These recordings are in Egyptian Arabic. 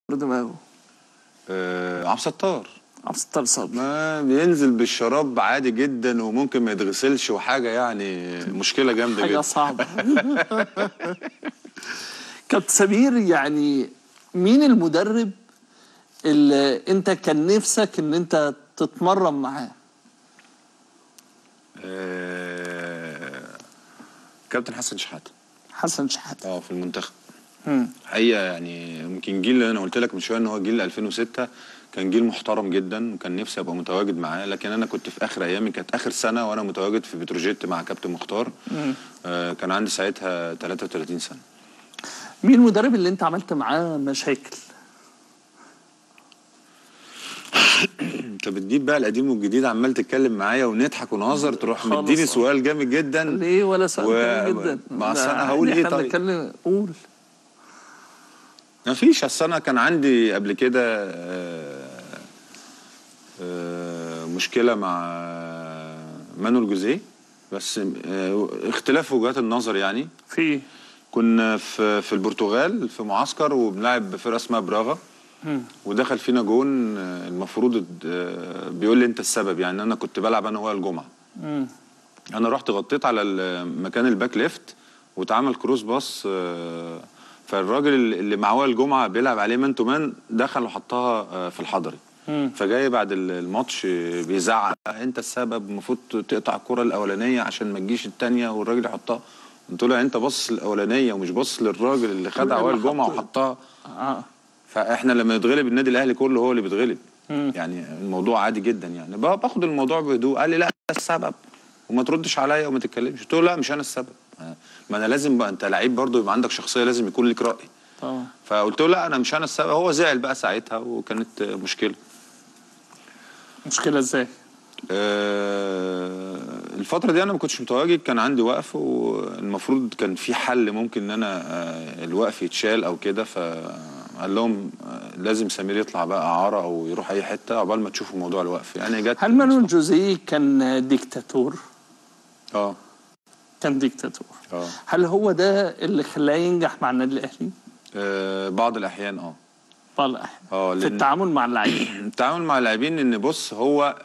دماغه آه عبد الستار عبد الستار صبري ما بينزل بالشراب عادي جدا وممكن ما يتغسلش وحاجه يعني مشكله جامده حاجه جدا صعبه كابتن سمير يعني مين المدرب اللي انت كان نفسك ان انت تتمرن معاه آه كابتن حسن شحاته حسن شحاته اه في المنتخب مم. حقيقه يعني يمكن جيل انا قلت لك من شويه ان هو جيل 2006 كان جيل محترم جدا وكان نفسي ابقى متواجد معاه لكن انا كنت في اخر ايامي كانت اخر سنه وانا متواجد في بتروجيت مع كابتن مختار آه كان عندي ساعتها 33 سنه مين المدرب اللي انت عملت معاه مشاكل انت بتجيب بقى القديم والجديد عمال تتكلم معايا ونضحك ونهزر تروح خالص. مديني سؤال جامد جدا ليه ولا سؤال و- و... جدا ما أصل ده أنا هقول عادي، إيه احنا طيب؟ بنتكلم قول ما فيش اصل انا كان عندي قبل كده آه، آه، مشكله مع مانويل جوزيه بس آه، اختلاف وجهات النظر يعني في كنا في في البرتغال في معسكر وبنلعب فرقه اسمها براغا ودخل فينا جون آه، المفروض آه، بيقول لي انت السبب يعني انا كنت بلعب انا وهو الجمعه مم. انا رحت غطيت على ال- مكان الباك ليفت واتعمل كروس باص آه، فالراجل اللي مع وائل الجمعه بيلعب عليه مان تو مان دخل وحطها آه، في الحضري مم. فجاي بعد ال- الماتش آه، بيزعق انت السبب المفروض تقطع الكره الاولانيه عشان ما تجيش الثانيه والراجل يحطها قلت له انت باصص الاولانيه ومش باصص للراجل اللي خدها اللي وائل الجمعه حط- وحطها اه فاحنا لما يتغلب النادي الاهلي كله هو اللي بيتغلب مم. يعني الموضوع عادي جدا يعني با- باخد الموضوع بهدوء قال لي لا ده السبب وما تردش عليا وما تتكلمش قلت له لا مش انا السبب ما انا لازم بقى انت لعيب برضه يبقى عندك شخصيه لازم يكون لك راي طبعا فقلت له لا انا مش انا السبب هو زعل بقى ساعتها وكانت مشكله مشكله ازاي آه، الفترة دي أنا ما كنتش متواجد كان عندي وقف والمفروض كان في حل ممكن إن أنا آه، الوقف يتشال أو كده فقال لهم آه، لازم سمير يطلع بقى إعارة أو يروح أي حتة عقبال ما تشوفوا موضوع الوقف يعني جت هل مانويل جوزيه كان ديكتاتور اه كان ديكتاتور اه هل هو ده اللي خلاه ينجح مع النادي الاهلي آه، بعض الأحيان اه بعض الأحيان. اه في لأن التعامل مع اللعيبه التعامل مع اللاعبين ان بص هو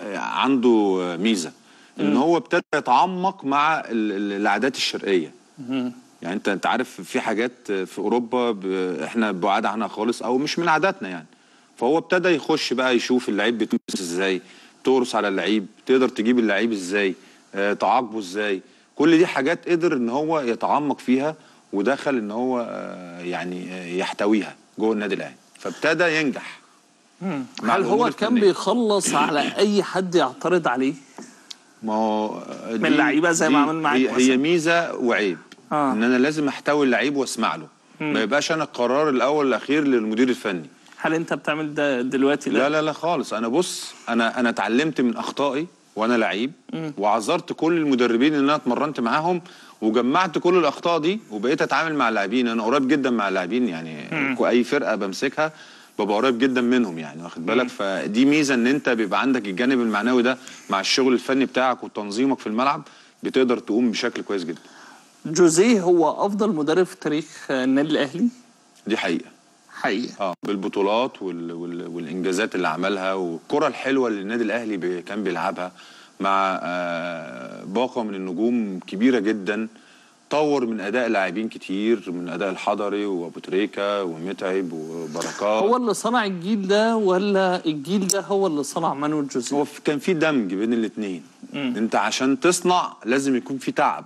عنده ميزه ان هو ابتدى يتعمق مع ال- ال- العادات الشرقيه يعني انت انت عارف في حاجات في اوروبا ب- احنا بعاد عنها خالص او مش من عاداتنا يعني فهو ابتدى يخش بقى يشوف اللعيب بتمس ازاي تقرص على اللعيب تقدر تجيب اللعيب ازاي آه، تعاقبه ازاي كل دي حاجات قدر ان هو يتعمق فيها ودخل ان هو آه، يعني آه، يحتويها جوه النادي الاهلي فابتدى ينجح مع هل الأمور هو كان الفنية. بيخلص على اي حد يعترض عليه ما هو من اللعيبة زي ما دي- عمل معاك هي, مثلا. هي ميزه وعيب آه. ان انا لازم احتوي اللعيب واسمع له ما يبقاش انا القرار الاول والاخير للمدير الفني هل انت بتعمل ده دلوقتي لا لا لا خالص انا بص انا انا اتعلمت من اخطائي وانا لعيب وعذرت كل المدربين اللي انا اتمرنت معاهم وجمعت كل الاخطاء دي وبقيت اتعامل مع اللاعبين انا قريب جدا مع اللاعبين يعني اي فرقه بمسكها ببقى قريب جدا منهم يعني واخد بالك فدي ميزه ان انت بيبقى عندك الجانب المعنوي ده مع الشغل الفني بتاعك وتنظيمك في الملعب بتقدر تقوم بشكل كويس جدا جوزيه هو افضل مدرب في تاريخ النادي الاهلي دي حقيقه حقيقه اه بالبطولات وال... وال... والانجازات اللي عملها والكره الحلوه اللي النادي الاهلي بي... كان بيلعبها مع آه باقه من النجوم كبيره جدا طور من اداء لاعبين كتير من اداء الحضري وابو تريكه ومتعب وبركات هو اللي صنع الجيل ده ولا الجيل ده هو اللي صنع مانويل جوزيه هو في- كان في دمج بين الاثنين انت عشان تصنع لازم يكون في تعب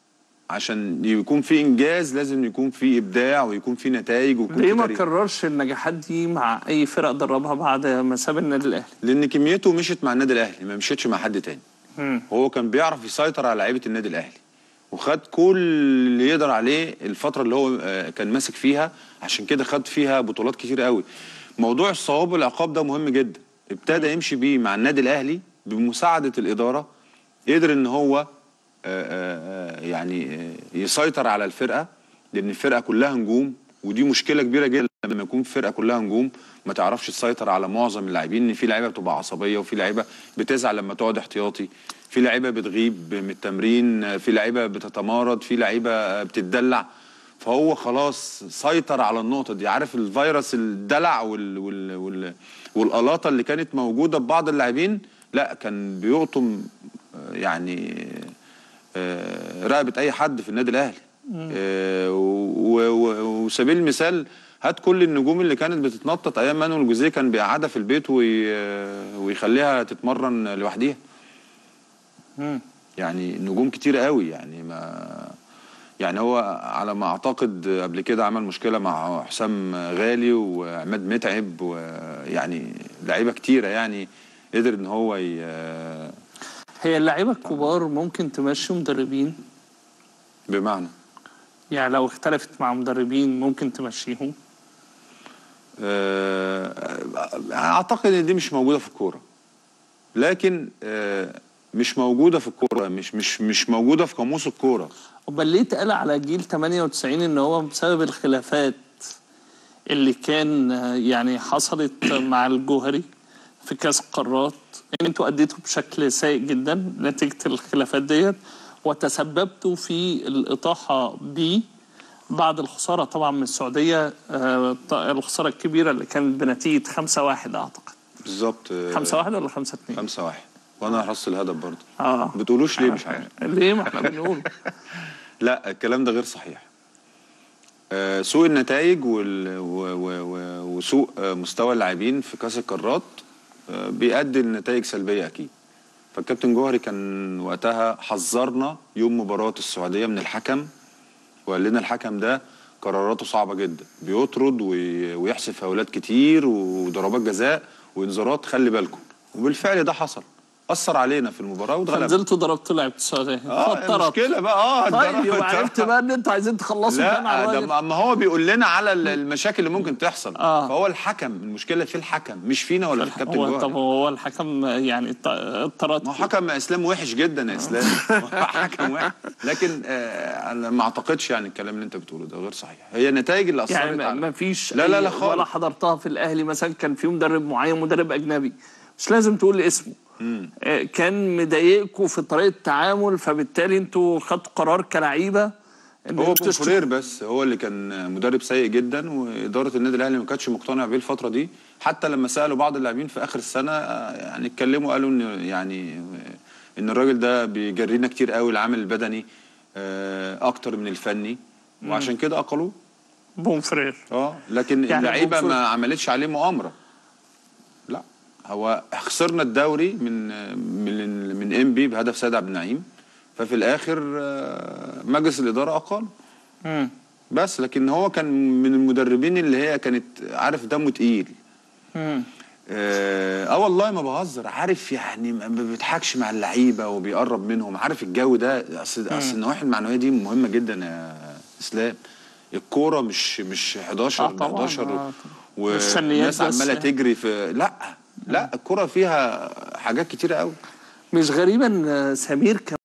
عشان يكون في انجاز لازم يكون في ابداع ويكون في نتائج ويكون ليه في ما تاريخ. كررش النجاحات دي مع اي فرقه دربها بعد ما ساب النادي الاهلي لان كميته مشت مع النادي الاهلي ما مشيتش مع حد تاني مم. هو كان بيعرف يسيطر على لعيبه النادي الاهلي وخد كل اللي يقدر عليه الفتره اللي هو آه، كان ماسك فيها عشان كده خد فيها بطولات كتير قوي موضوع الصواب والعقاب ده مهم جدا ابتدى يمشي بيه مع النادي الاهلي بمساعده الاداره قدر ان هو آه، آه، آه، يعني آه، يسيطر على الفرقه لان الفرقه كلها نجوم ودي مشكله كبيره جدا لما يكون فرقه كلها نجوم ما تعرفش تسيطر على معظم اللاعبين ان في لعيبه بتبقى عصبيه وفي لعيبه بتزعل لما تقعد احتياطي في لعيبه بتغيب من التمرين في لعيبه بتتمارض في لعيبه بتتدلع فهو خلاص سيطر على النقطه دي عارف الفيروس الدلع وال وال وال والقلاطه اللي كانت موجوده ببعض اللاعبين لا كان بيقطم آه، يعني آه، رقبه اي حد في النادي الاهلي آه، و- و- وسبيل المثال هات كل النجوم اللي كانت بتتنطط ايام مانويل جوزيه كان بيقعدها في البيت وي... ويخليها تتمرن لوحديها مم. يعني نجوم كتير قوي يعني ما يعني هو على ما اعتقد قبل كده عمل مشكله مع حسام غالي وعماد متعب ويعني لعيبه كتيره يعني قدر ان هو ي... هي اللعيبه الكبار ممكن تمشي مدربين بمعنى يعني لو اختلفت مع مدربين ممكن تمشيهم آه، اعتقد ان دي مش موجوده في الكوره لكن آه، مش موجوده في الكوره مش مش مش موجوده في قاموس الكوره امال ليه اتقال على جيل 98 ان هو بسبب الخلافات اللي كان آه، يعني حصلت مع الجوهري في كاس القارات ان انتوا اديتوا بشكل سيء جدا نتيجه الخلافات ديت وتسببتوا في الاطاحه بيه بعد الخساره طبعا من السعوديه آه، ط- الخساره الكبيره اللي كانت بنتيجه 5-1 اعتقد بالظبط آه، 5-1 ولا 5-2 خمسة واحد وانا حرصت الهدف برضه اه بتقولوش ليه مش عارف ليه ما احنا بنقول لا الكلام ده غير صحيح آه، سوء النتائج وال... و... و... و... وسوء آه، مستوى اللاعبين في كاس القارات آه، بيؤدي لنتائج سلبيه اكيد فالكابتن جوهري كان وقتها حذرنا يوم مباراه السعوديه من الحكم وقال لنا الحكم ده قراراته صعبه جدا بيطرد وي... ويحسب فاولات كتير وضربات جزاء وانذارات خلي بالكم وبالفعل ده حصل اثر علينا في المباراه واتغلبنا فنزلتوا ضربتوا لعيبه السعوديه اه فطرت. المشكله بقى اه طيب الضرب- يبقى عرفت بقى ان انتوا عايزين تخلصوا كان على لا ده الراجل ما- ما هو بيقول لنا على ال- المشاكل اللي ممكن تحصل آه. فهو الحكم المشكله في الحكم مش فينا ولا في الكابتن هو طب جوهري هو الحكم يعني ط- اضطرت ما هو حكم اسلام وحش جدا يا اسلام هو حكم وحش لكن آه انا ما اعتقدش يعني الكلام اللي انت بتقوله ده غير صحيح هي النتائج اللي اثرت يعني ما- على ما فيش لا لا أي- لا خالص. ولا حضرتها في الاهلي مثلا كان في مدرب معين مدرب اجنبي مش لازم تقول اسمه آه، كان مضايقكم في طريقه التعامل فبالتالي انتوا خدتوا قرار كلعيبه ان هو انتوا تشتروا- كونفرير بس هو اللي كان مدرب سيء جدا واداره النادي الاهلي ما كانتش مقتنعه بيه الفتره دي حتى لما سالوا بعض اللاعبين في اخر السنه آه، يعني اتكلموا قالوا ان يعني آه، ان الراجل ده بيجرينا كتير قوي العامل البدني آه، اكتر من الفني وعشان كده اقلوه بونفرير اه لكن يعني اللعيبه المفروض- ما عملتش عليه مؤامره لا هو خسرنا الدوري من من من ام بي بهدف سيد عبد النعيم ففي الاخر آه، مجلس الاداره اقال مم. بس لكن هو كان من المدربين اللي هي كانت عارف دمه تقيل مم. اه آه والله ما بهزر عارف يعني ما بيضحكش مع اللعيبه وبيقرب منهم عارف الجو ده اصل اصل النواحي المعنويه دي مهمه جدا يا اسلام الكوره مش مش 11 آه طبعاً، 11 آه. والناس فنيات بس عماله يعني. تجري في لا لا الكوره فيها حاجات كتيره قوي مش غريبا آه، سمير كان